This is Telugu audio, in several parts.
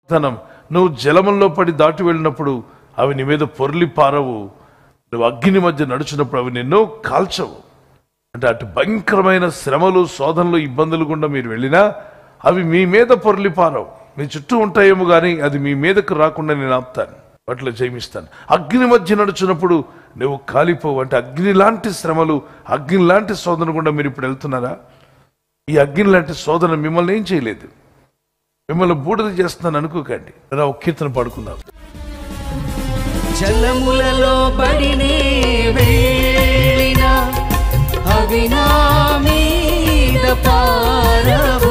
ధనం నువ్వు జలముల్లో పడి దాటి వెళ్ళినప్పుడు అవి నీ మీద పొర్లి పారవు నువ్వు అగ్ని మధ్య నడుచున్నప్పుడు అవి నిన్ను కాల్చవు అంటే అటు భయంకరమైన శ్రమలు శోధనలు ఇబ్బందులు గుండా మీరు వెళ్ళినా అవి మీ మీద పొర్లి పారవు మీ చుట్టూ ఉంటాయేమో కానీ అది మీ మీదకు రాకుండా నేను ఆపుతాను వాటిలో జయమిస్తాను అగ్ని మధ్య నడుచున్నప్పుడు నువ్వు కాలిపోవు అంటే అగ్ని లాంటి శ్రమలు అగ్ని లాంటి శోధన గుండా మీరు ఇప్పుడు వెళ్తున్నారా ఈ అగ్ని లాంటి శోధన మిమ్మల్ని ఏం చేయలేదు మిమ్మల్ని బూడిద చేస్తున్నాను అనుకోకండి రా ఒక కీర్తన పాడుకుందాం జలములలో పడినే వెళ్ళిన అవి నా మీద పారవు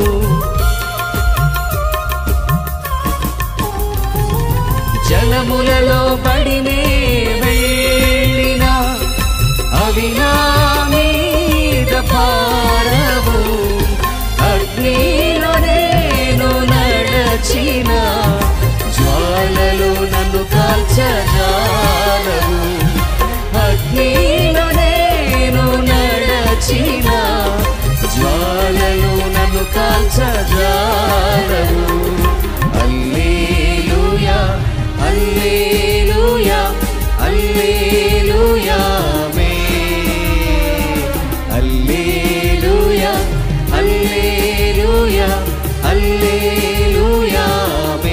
జలములలో పడినే వెళ్ళిన అవి నా మీద పారవు అగ్నిలో నేను నడచిన జ్వాలలు నన్ను కాల్చజాలవు అగ్నిలో నేను నడచిన జ్వాలలు నన్ను కాల్చజాలవు అల్లేలుయా అల్లేలుయా అల్లేలుయా మే అల్లేలుయా అల్లేలుయా అల్లేలుయా మే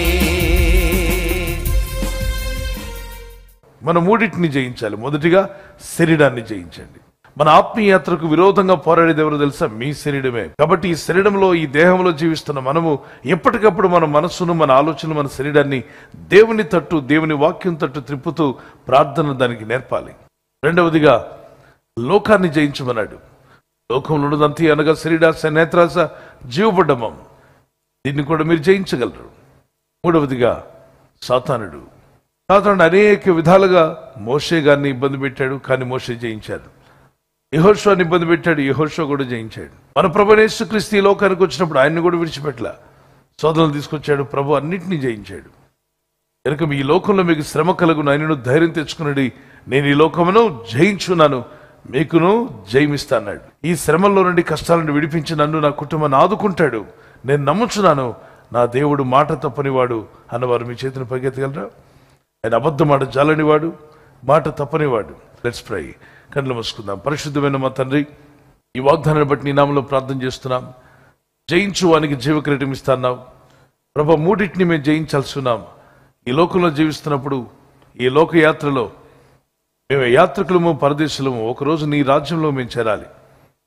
మన మూడింటిని జయించాలి మొదటిగా శరీరాన్ని జయించండి మన ఆత్మీయ యాత్రకు విరోధంగా పోరాడేది ఎవరో తెలుసా మీ శరీరమే కాబట్టి ఈ శరీరంలో ఈ దేహంలో జీవిస్తున్న మనము ఎప్పటికప్పుడు మన మనస్సును మన ఆలోచనలు మన శరీరాన్ని దేవుని తట్టు దేవుని వాక్యం తట్టు త్రిప్పుతూ ప్రార్థన దానికి నేర్పాలి రెండవదిగా లోకాన్ని జయించమన్నాడు లోకంలో ఉన్నదంతా అనగా శరీరాశ నేత్రాశ జీవబడ్డమం దీన్ని కూడా మీరు జయించగలరు మూడవదిగా సాతానుడు సాతానుడు అనేక విధాలుగా మోషే గారిని ఇబ్బంది పెట్టాడు కానీ మోషే జయించాడు యహోషువాని ఇబ్బంది పెట్టాడు యహోషువ కూడా జయించాడు మన ప్రభు యేసుక్రీస్తు ఈ లోకానికి వచ్చినప్పుడు ఆయన్ని కూడా విడిచిపెట్టల సోదరులు తీసుకొచ్చాడు ప్రభు అన్నింటినీ జయించాడు కనుక ఈ లోకంలో మీకు శ్రమ కలుగును ఆయనను ధైర్యం తెచ్చుకున్నది నేను ఈ లోకమును జయించున్నాను మీకును జయమిస్తాన్నాడు ఈ శ్రమల్లో నుండి కష్టాల నుండి విడిపించి నన్ను నా కుటుంబాన్ని ఆదుకుంటాడు నేను నమ్ముచున్నాను నా దేవుడు మాట తప్పనివాడు అన్నవారు మీ చేతిని పైకెత్తగలరా ఆయన అబద్ధం మాట జాలనివాడు మాట తప్పనివాడు లెట్స్ ప్రై కళ్ళు మూసుకుందాం పరిశుద్ధమైన మా తండ్రి ఈ వాగ్దానాన్ని బట్టి నీ నామంలో ప్రార్థన చేస్తున్నాం జయించు వానికి జీవక్రీటం ఇస్తున్నావు ప్రభ మూడింటిని మేము జయించాల్సి ఉన్నాం ఈ లోకంలో జీవిస్తున్నప్పుడు ఈ లోక యాత్రలో మేము యాత్రికులము పరదేశులము ఒకరోజు నీ రాజ్యంలో మేము చేరాలి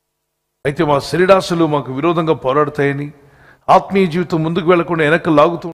అయితే మా శరీరాశలు మాకు విరోధంగా పోరాడతాయని ఆత్మీయ జీవితం ముందుకు వెళ్లకుండా వెనక్కి లాగుతూ